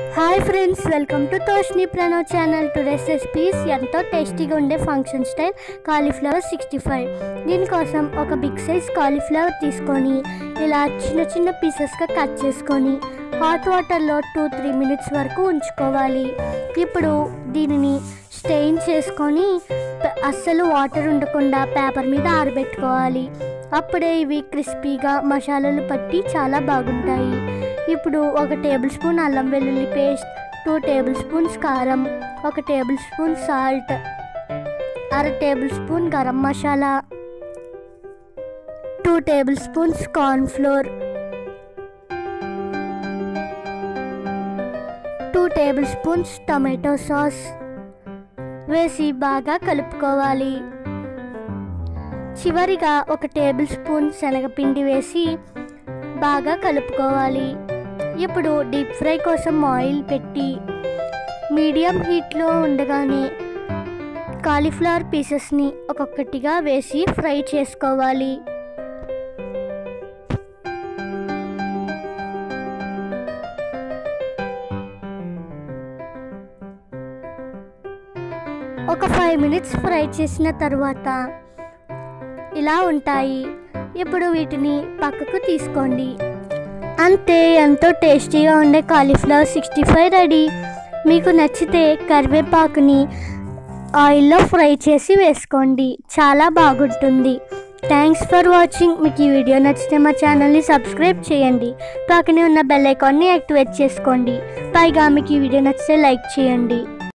hi friends welcome to Toshni Pranav channel today's recipes ఎంతో టేస్టీగా ఉండే function style cauliflower sixty five దీనికోసం ఒక బిగ్ సైజ్ కాలీఫ్లవర్ తీసుకొని ఇలా చిన్న చిన్న పీసెస్గా కట్ చేసుకొని హాట్ వాటర్లో టూ త్రీ మినిట్స్ వరకు ఉంచుకోవాలి ఇప్పుడు దీనిని స్టెయిన్ చేసుకొని ప- అస్సలు వాటర్ ఉండకుండా పేపర్ మీద ఆరబెట్టుకోవాలి అప్పుడే ఇవి క్రిస్పీగా మసాలాలు పట్టి చాలా బాగుంటాయి ఇప్పుడు ఒక టేబుల్ స్పూన్ అల్లం వెల్లుల్లి పేస్ట్ టూ టేబుల్ స్పూన్స్ కారం ఒక టేబుల్ స్పూన్ సాల్ట్ అర tablespoon garam masala two tablespoons corn flour two tablespoons tomato sauce వేసి బాగా కలుపుకోవాలి చివరిగా ఒక టేబుల్ స్పూన్ శనగపిండి వేసి బాగా కలుపుకోవాలి ఇప్పుడు డీప్ ఫ్రై కోసం ఆయిల్ పెట్టి మీడియం హీట్లో ఉండగానే కాలీఫ్లవర్ పీసెస్ని ఒక్కొక్కటిగా వేసి ఫ్రై చేసుకోవాలి ఒక ఫైవ్ మినిట్స్ ఫ్రై చేసిన తర్వాత ఇలా ఉంటాయి ఇప్పుడు వీటిని పక్కకు తీసుకోండి అంతే ఎంతో టేస్టీగా ఉండే కాలీఫ్లవర్ సిక్స్టీ ఫైవ్ రెడీ మీకు నచ్చితే కరివేపాకుని ఆయిల్లో ఫ్రై చేసి వేసుకోండి చాలా బాగుంటుంది థ్యాంక్స్ ఫర్ వాచింగ్ మీకు ఈ వీడియో నచ్చితే మా ఛానల్ని సబ్స్క్రైబ్ చేయండి పక్కనే ఉన్న బెల్ ఐకాన్ని యాక్టివేట్ చేసుకోండి పైగా మీకు ఈ వీడియో నచ్చితే లైక్ చేయండి